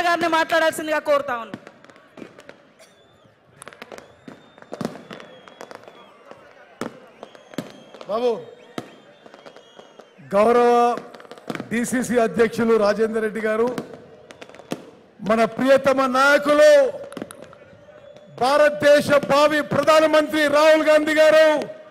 గారిని మాట్లాడాల్సిందిగా కోరుతా ఉన్నాను బాబు గౌరవ డిసిసి అధ్యక్షులు రాజేందర్ రెడ్డి గారు మన ప్రియతమ నాయకులు భారతదేశ భావి ప్రధానమంత్రి రాహుల్ గాంధీ గారు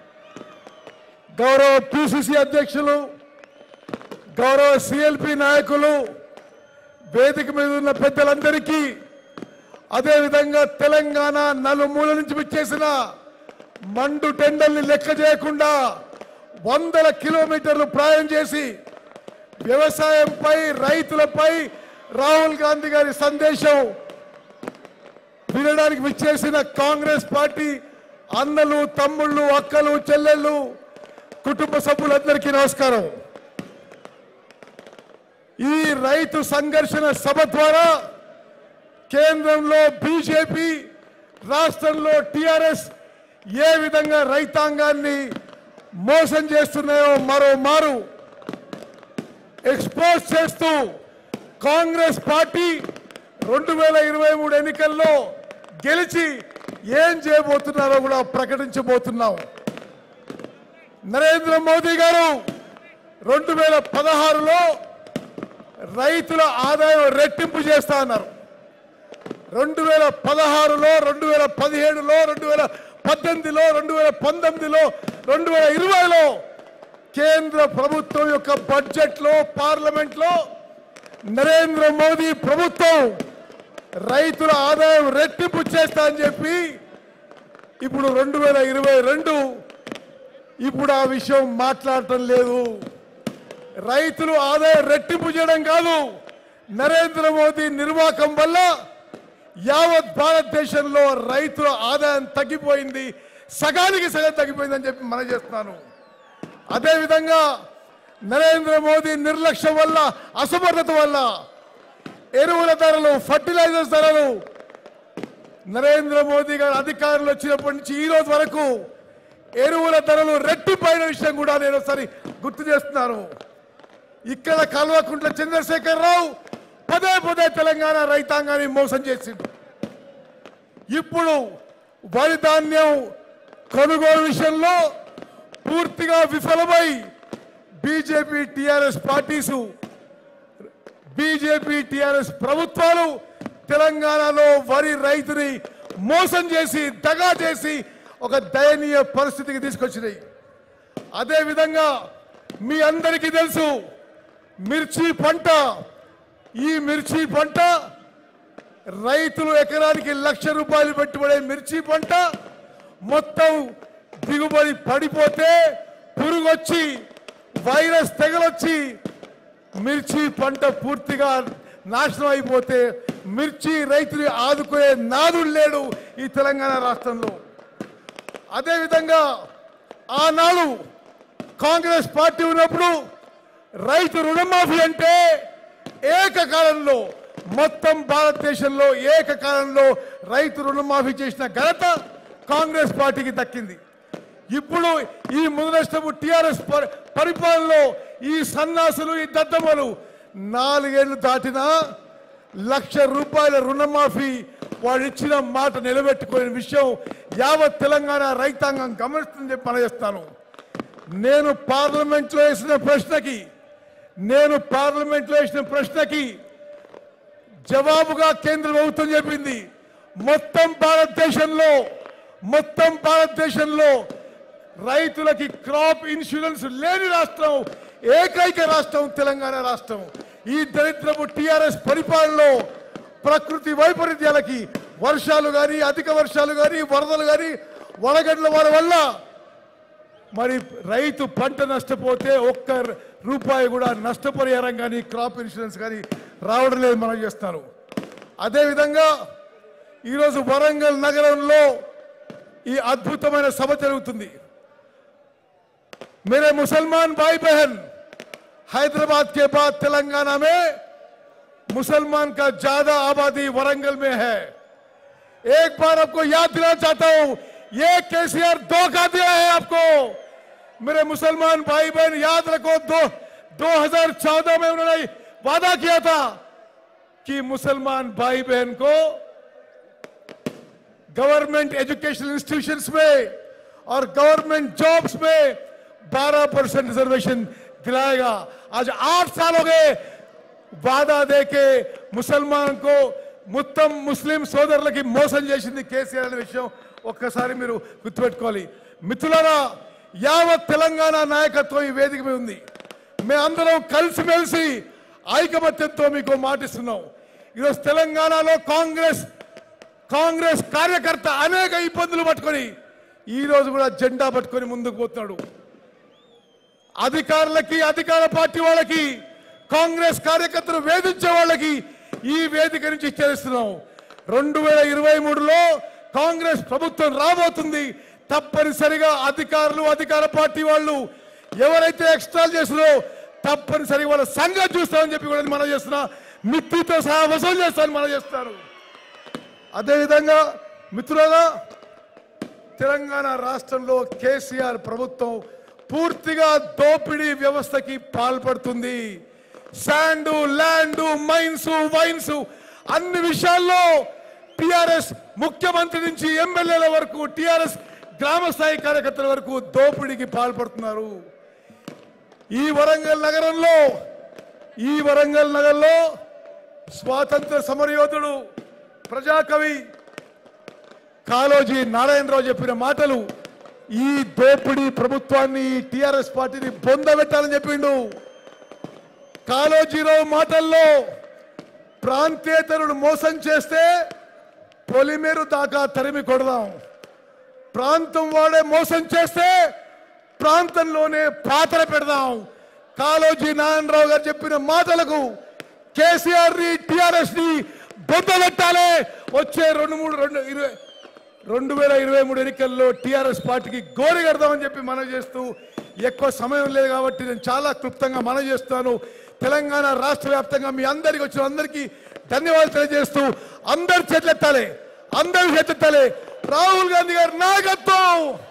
గౌరవ పిసిసి అధ్యక్షులు గౌరవ సిఎల్పి నాయకులు వేదిక మీద ఉన్న పెద్దలందరికీ అదేవిధంగా తెలంగాణ నలుమూల నుంచి విచ్చేసిన మండు టెండల్ని లెక్క చేయకుండా వందల కిలోమీటర్లు ప్రయాణం చేసి వ్యవసాయంపై రైతులపై రాహుల్ గాంధీ గారి సందేశం వినడానికి విచ్చేసిన కాంగ్రెస్ పార్టీ అన్నలు తమ్ముళ్ళు అక్కలు చెల్లెళ్ళు కుటుంబ సభ్యులందరికీ నమస్కారం ఈ రైతు సంఘర్షణ సభ ద్వారా కేంద్రంలో బీజేపీ రాష్ట్రంలో టిఆర్ఎస్ ఏ విధంగా రైతాంగాన్ని మోసం చేస్తున్నాయో మరో మారు ఎక్స్పోజ్ చేస్తూ కాంగ్రెస్ పార్టీ రెండు వేల ఇరవై మూడు ఎన్నికల్లో గెలిచి ఏం చేయబోతున్నారో కూడా ప్రకటించబోతున్నాం నరేంద్ర మోదీ గారు రెండు వేల పదహారులో రైతుల ఆదాయం రెట్టింపు చేస్తా అన్నారు రెండు వేల పదహారులో రెండు వేల పదిహేడులో రెండు వేల పద్దెనిమిదిలో రెండు వేల పంతొమ్మిదిలో రెండు వేల ఇరవైలో కేంద్ర ప్రభుత్వం యొక్క బడ్జెట్లో పార్లమెంట్లో నరేంద్ర మోదీ ప్రభుత్వం రైతుల ఆదాయం రెట్టింపు చేస్తా అని చెప్పి ఇప్పుడు రెండు వేల ఇరవై రెండు ఇప్పుడు ఆ విషయం మాట్లాడటం లేదు రైతులు ఆదాయం రెట్టింపు చేయడం కాదు నరేంద్ర మోదీ నిర్వాహకం వల్ల యావత్ భారతదేశంలో రైతుల ఆదాయం తగ్గిపోయింది సగానికి సగం తగ్గిపోయిందని చెప్పి మనం చేస్తున్నాను అదేవిధంగా నరేంద్ర మోదీ నిర్లక్ష్యం వల్ల అసమర్థత వల్ల ఎరువుల ధరలు ఫర్టిలైజర్స్ ధరలు నరేంద్ర మోదీ గారు అధికారంలో వచ్చినప్పటి నుంచి ఈ రోజు వరకు ఎరువుల ధరలు రెట్టిపోయిన విషయం కూడా నేను ఒకసారి గుర్తు చేస్తున్నాను ఇక్కడ కల్వకుంట్ల చంద్రశేఖర్ రావు పదే పదే తెలంగాణ రైతాంగాన్ని మోసం చేసిండు ఇప్పుడు వరి ధాన్యం కొనుగోలు విషయంలో పూర్తిగా విఫలమై BJP TRS parties BJP TRS ప్రభుత్వాలు తెలంగాణలో వరి రైతుని మోసం చేసి దగా చేసి ఒక దయనీయ పరిస్థితికి తీసుకొచ్చినాయి అదేవిధంగా మీ అందరికీ తెలుసు మిర్చి పంట ఈ మిర్చి పంట రైతులు ఎకరానికి లక్ష రూపాయలు పెట్టుబడే మిర్చి పంట మొత్తం దిగుబడి పడిపోతే పురుగొచ్చి వైరస్ తెగలొచ్చి మిర్చి పంట పూర్తిగా నాశనం అయిపోతే మిర్చి రైతుని ఆదుకునే నాదుడు లేడు ఈ తెలంగాణ రాష్ట్రంలో అదేవిధంగా ఆనాడు కాంగ్రెస్ పార్టీ ఉన్నప్పుడు రైతు రుణమాఫీ అంటే ఏకకాలంలో మొత్తం భారతదేశంలో ఏకకాలంలో రైతు రుణమాఫీ చేసిన ఘనత కాంగ్రెస్ పార్టీకి దక్కింది ఇప్పుడు ఈ ముదనష్టపు టిఆర్ఎస్ పరిపాలనలో ఈ సన్నాసులు ఈ దద్దమ్మలు నాలుగేళ్లు దాటినా లక్ష రూపాయల రుణమాఫీ వాళ్ళు ఇచ్చిన మాట నిలబెట్టుకునే విషయం యావత్ తెలంగాణ రైతాంగం గమనిస్తుందని చెప్పి పనిచేస్తాను నేను పార్లమెంట్లో వేసిన ప్రశ్నకి నేను పార్లమెంట్లో వేసిన ప్రశ్నకి జవాబుగా కేంద్ర ప్రభుత్వం చెప్పింది మొత్తం భారతదేశంలో మొత్తం భారతదేశంలో రైతులకి క్రాప్ ఇన్సూరెన్స్ లేని రాష్ట్రం ఏకైక రాష్ట్రం తెలంగాణ రాష్ట్రం ఈ దరిద్రపు టిఆర్ఎస్ పరిపాలనలో ప్రకృతి వైపరీత్యాలకి వర్షాలు కానీ అధిక వర్షాలు కానీ వరదలు కానీ వడగడ్ల వారి వల్ల మరి రైతు పంట నష్టపోతే ఒక్క రూపాయి కూడా నష్టపరిహారం కానీ క్రాప్ ఇన్సూరెన్స్ కానీ రావడం లేదు మనం చేస్తాను అదేవిధంగా ఈరోజు వరంగల్ నగరంలో ఈ అద్భుతమైన సభ జరుగుతుంది मेरे मुसलमान भाई बहन हैदराबाद के बाद तेलंगाना में मुसलमान का ज्यादा आबादी वरंगल में है एक बार आपको याद दिलाना चाहता हूं ये केसीआर धोखा दिया है आपको मेरे मुसलमान भाई बहन याद रखो दो 2014 में उन्होंने वादा किया था कि मुसलमान भाई बहन को गवर्नमेंट एजुकेशनल इंस्टीट्यूशंस में और गवर्नमेंट जॉब्स में 12 परसेंट रिजर्वेशन दिलाएगा आज आठ साल हो गए వాదా దేకే ముసల్మాన్ కో మొత్తం ముస్లిం సోదరులకి మోసం చేసింది కేసీఆర్ అనే విషయం ఒక్కసారి మీరు గుర్తుపెట్టుకోవాలి మిత్రులారా యావత్ తెలంగాణ నాయకత్వం ఈ వేదిక మీద ఉంది మేమందరం కలిసిమెలిసి ఐకమత్యంతో మీకు మాటిస్తున్నాం ఈరోజు తెలంగాణలో కాంగ్రెస్ కాంగ్రెస్ కార్యకర్త అనేక ఇబ్బందులు పట్టుకొని ఈ రోజు కూడా జెండా పట్టుకొని ముందుకు పోతున్నాడు అధికారులకి అధికార పార్టీ వాళ్ళకి కాంగ్రెస్ కార్యకర్తలు వేధించే వాళ్ళకి ఈ వేదిక నుంచి హెచ్చరిస్తున్నాం రెండు వేల ఇరవై మూడులో కాంగ్రెస్ ప్రభుత్వం రాబోతుంది తప్పనిసరిగా అధికారులు అధికార పార్టీ వాళ్ళు ఎవరైతే ఎక్స్ట్రాల్ చేస్తున్నారో తప్పనిసరిగా వాళ్ళ సంగతి చూస్తామని చెప్పి కూడా మనం చేస్తున్నా మిత్తితో సహా వసూలు చేస్తామని మనం చేస్తారు అదేవిధంగా మిత్రులారా తెలంగాణ రాష్ట్రంలో కేసీఆర్ ప్రభుత్వం పూర్తిగా దోపిడీ వ్యవస్థకి పాల్పడుతుంది శాండు ల్యాండు మైన్స్ వైన్స్ అన్ని విషయాల్లో టిఆర్ఎస్ ముఖ్యమంత్రి నుంచి ఎమ్మెల్యేల వరకు టిఆర్ఎస్ గ్రామ స్థాయి కార్యకర్తల వరకు దోపిడీకి పాల్పడుతున్నారు ఈ వరంగల్ నగరంలో ఈ వరంగల్ నగరంలో స్వాతంత్ర సమరయోధుడు ప్రజాకవి కాలోజీ నారాయణరావు చెప్పిన మాటలు ఈ దోపిడీ ప్రభుత్వాన్ని టిఆర్ఎస్ పార్టీని బొందబెట్టాలని చెప్పిండు కాలోజీరావు మాటల్లో ప్రాంతేతరుడు మోసం చేస్తే పొలిమేరు దాకా తరిమి కొడదాం ప్రాంతం వాడే మోసం చేస్తే ప్రాంతంలోనే పాత్ర పెడదాం కాలోజీ నారాయణరావు గారు చెప్పిన మాటలకు కేసీఆర్ ని టిఆర్ఎస్ ని బొందబెట్టాలి వచ్చే రెండు మూడు రెండు ఇరవై రెండు వేల ఇరవై మూడు ఎన్నికల్లో టీఆర్ఎస్ పార్టీకి గోరి కడదామని చెప్పి మనం చేస్తూ ఎక్కువ సమయం లేదు కాబట్టి నేను చాలా క్లుప్తంగా మనం చేస్తాను తెలంగాణ రాష్ట్ర వ్యాప్తంగా మీ అందరికి వచ్చిన అందరికీ ధన్యవాదాలు తెలియజేస్తూ అందరు చేతులెత్తాలి అందరు చేతులెత్తాలి రాహుల్ గాంధీ గారి నాయకత్వం